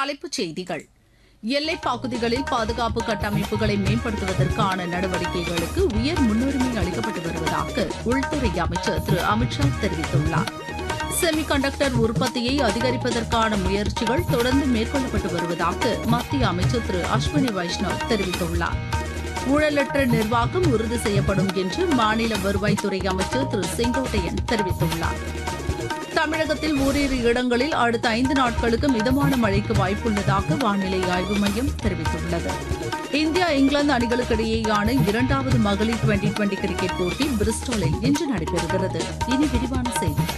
தலைப்புச் செய்திகள் எல்லைப் பகுதிகளில் பாதுகாப்பு கட்டமைப்புகளை மேம்படுத்துவதற்கான நடவடிக்கைகளுக்கு உயர் முன்னுரிமை அளிக்கப்பட்டு வருவதாக உள்துறை அமைச்சர் திரு அமித்ஷா தெரிவித்துள்ளார் செமி கண்டக்டர் உற்பத்தியை அதிகரிப்பதற்கான முயற்சிகள் தொடர்ந்து மேற்கொள்ளப்பட்டு வருவதாக மத்திய அமைச்சர் திரு அஸ்வினி வைஷ்ணவ் தெரிவித்துள்ளார் ஊழலற்ற நிர்வாகம் உறுதி செய்யப்படும் என்று மாநில வருவாய்த்துறை அமைச்சர் திரு செங்கோட்டையன் தெரிவித்துள்ளார் தமிழகத்தில் ஓரிரு இடங்களில் அடுத்த ஐந்து நாட்களுக்கு மிதமான மழைக்கு வாய்ப்புள்ளதாக வானிலை ஆய்வு மையம் தெரிவித்துள்ளது இந்தியா இங்கிலாந்து அணிகளுக்கிடையேயான இரண்டாவது மகளிர் டுவெண்டி டுவெண்டி கிரிக்கெட் போட்டி பிரிஸ்டாலில் இன்று நடைபெறுகிறது இனி விரிவான செய்திகள்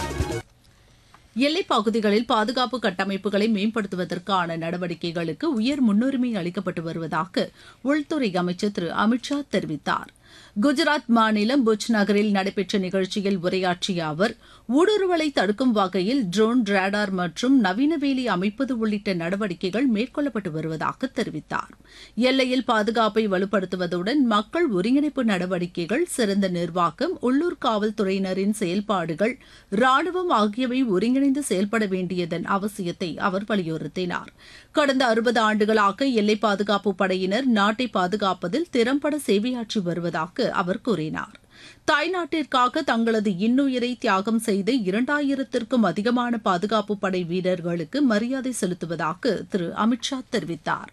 எல்லைப் பகுதிகளில் பாதுகாப்பு கட்டமைப்புகளை மேம்படுத்துவதற்கான நடவடிக்கைகளுக்கு உயர் முன்னுரிமை அளிக்கப்பட்டு வருவதாக உள்துறை அமைச்சர் திரு அமித்ஷா தெரிவித்தார் குஜராத் மாநிலம் புஜ் நகரில் நடைபெற்ற நிகழ்ச்சியில் உரையாற்றிய அவர் ஊடுருவலை தடுக்கும் வகையில் ட்ரோன் ரேடார் மற்றும் நவீன வேலி அமைப்பது உள்ளிட்ட நடவடிக்கைகள் மேற்கொள்ளப்பட்டு வருவதாக தெரிவித்தார் எல்லையில் பாதுகாப்பை வலுப்படுத்துவதுடன் மக்கள் ஒருங்கிணைப்பு நடவடிக்கைகள் சிறந்த நிர்வாகம் உள்ளூர் காவல்துறையினரின் செயல்பாடுகள் ராணுவம் ஆகியவை ஒருங்கிணைந்து செயல்பட வேண்டியதன் அவசியத்தை அவர் வலியுறுத்தினார் கடந்த அறுபது ஆண்டுகளாக எல்லை பாதுகாப்பு படையினர் நாட்டை பாதுகாப்பதில் திறம்பட சேவையாற்றி வருவதாக அவர் கூறினார் தாய்நாட்டிற்காக தங்களது இன்னுயிரை தியாகம் செய்த இரண்டாயிரத்திற்கும் அதிகமான பாதுகாப்பு படை வீரர்களுக்கு மரியாதை செலுத்துவதாக திரு அமித்ஷா தெரிவித்தார்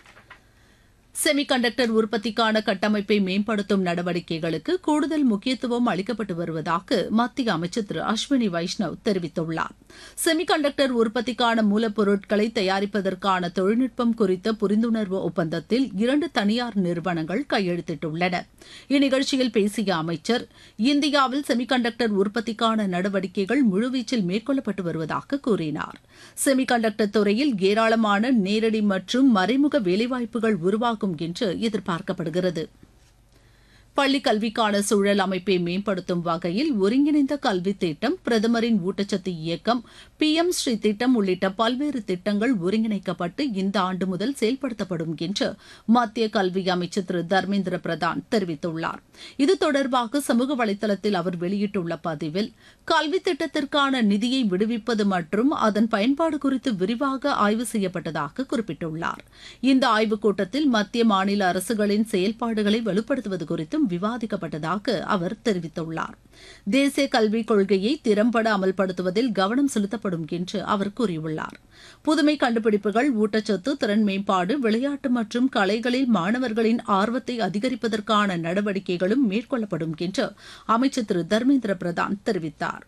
செமி கண்டக்டர் உற்பத்திக்கான கட்டமைப்பை மேம்படுத்தும் நடவடிக்கைகளுக்கு கூடுதல் முக்கியத்துவம் அளிக்கப்பட்டு வருவதாக மத்திய அமைச்சர் திரு அஸ்வினி வைஷ்ணவ் தெரிவித்துள்ளார் செமி கண்டக்டர் உற்பத்திக்கான மூலப்பொருட்களை தயாரிப்பதற்கான தொழில்நுட்பம் குறித்த புரிந்துணர்வு ஒப்பந்தத்தில் இரண்டு தனியார் நிறுவனங்கள் கையெழுத்திட்டுள்ளன இந்நிகழ்ச்சியில் பேசிய அமைச்சர் இந்தியாவில் செமி கண்டக்டர் உற்பத்திக்கான நடவடிக்கைகள் முழுவீச்சில் மேற்கொள்ளப்பட்டு வருவதாக கூறினார் செமி கண்டக்டர் துறையில் ஏராளமான நேரடி மற்றும் மறைமுக வேலைவாய்ப்புகள் உருவாகும் என்று எதிர்பார்க்கப்படுகிறது பள்ளிக் கல்விக்கான சூழல் அமைப்பை மேம்படுத்தும் வகையில் ஒருங்கிணைந்த கல்வி திட்டம் பிரதமரின் ஊட்டச்சத்து இயக்கம் பி எம் ஸ்ரீ திட்டம் உள்ளிட்ட பல்வேறு திட்டங்கள் ஒருங்கிணைக்கப்பட்டு இந்த ஆண்டு முதல் செயல்படுத்தப்படும் என்று மத்திய கல்வி அமைச்சர் திரு தர்மேந்திர பிரதான் தெரிவித்துள்ளார் இது தொடர்பாக சமூக வலைதளத்தில் அவர் வெளியிட்டுள்ள பதிவில் கல்வி திட்டத்திற்கான நிதியை விடுவிப்பது மற்றும் அதன் பயன்பாடு குறித்து விரிவாக ஆய்வு செய்யப்பட்டதாக குறிப்பிட்டுள்ளார் இந்த ஆய்வுக் கூட்டத்தில் மத்திய மாநில அரசுகளின் செயல்பாடுகளை வலுப்படுத்துவது குறித்தும் விவாதிக்கப்பட்டதாக அவர் தெரிவித்துள்ளார் தேசிய கல்விக் கொள்கையை திறம்பட அமல்படுத்துவதில் கவனம் செலுத்தப்படும் என்று அவர் கூறியுள்ளார் புதுமை கண்டுபிடிப்புகள் ஊட்டச்சத்து திறன் மேம்பாடு விளையாட்டு மற்றும் கலைகளில் மாணவர்களின் ஆர்வத்தை அதிகரிப்பதற்கான நடவடிக்கைகளும் மேற்கொள்ளப்படும் என்று அமைச்சர் திரு தர்மேந்திர பிரதான் தெரிவித்தார்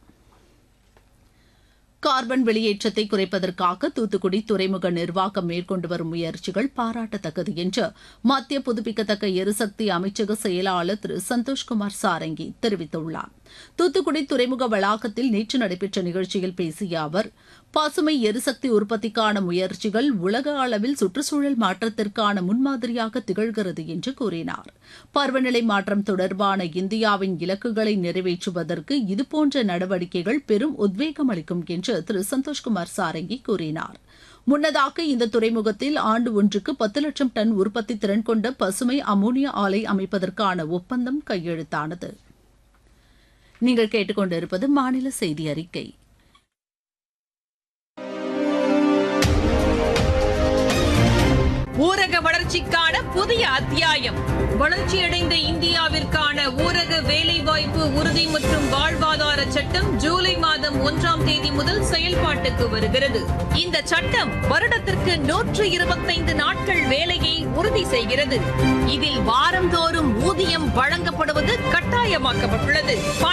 கார்பன் வெளியேற்றத்தை குறைப்பதற்காக தூத்துக்குடி துறைமுக நிர்வாகம் மேற்கொண்டு வரும் முயற்சிகள் பாராட்டத்தக்கது என்று மத்திய புதுப்பிக்கத்தக்க எரிசக்தி அமைச்சக செயலாளர் திரு சந்தோஷ்குமார் சாரங்கி தெரிவித்துள்ளார் தூத்துக்குடி துறைமுக வளாகத்தில் நேற்று நடைபெற்ற நிகழ்ச்சியில் பேசிய அவர் பசுமை எரிசக்தி உற்பத்திக்கான முயற்சிகள் உலக அளவில் சுற்றுச்சூழல் மாற்றத்திற்கான முன்மாதிரியாக திகழ்கிறது என்று கூறினார் பருவநிலை மாற்றம் தொடர்பான இந்தியாவின் இலக்குகளை நிறைவேற்றுவதற்கு இதுபோன்ற நடவடிக்கைகள் பெரும் உத்வேகம் அளிக்கும் என்று திரு சந்தோஷ்குமார் சாரங்கி கூறினார் முன்னதாக இந்த துறைமுகத்தில் ஆண்டு ஒன்றுக்கு பத்து லட்சம் டன் உற்பத்தி திறன் கொண்ட பசுமை அமோனியா ஆலை அமைப்பதற்கான ஒப்பந்தம் கையெழுத்தானது நீங்கள் கேட்டுக்கொண்டிருப்பது மாநில செய்தி அறிக்கை ஊரக வளர்ச்சிக்கான புதிய அத்தியாயம் வளர்ச்சியடைந்த இந்தியாவிற்கான ஊரக வேலைவாய்ப்பு உறுதி மற்றும் வாழ்வாதார சட்டம் ஜூலை மாதம் ஒன்றாம் தேதி முதல் செயல்பாட்டுக்கு வருகிறது இந்த சட்டம் வருடத்திற்கு நூற்று இருபத்தைந்து நாட்கள் வேலையை உறுதி செய்கிறது இதில் வாரந்தோறும் ஊதியம் வழங்கப்படுவது கட்டாயமாக்கப்பட்டுள்ளது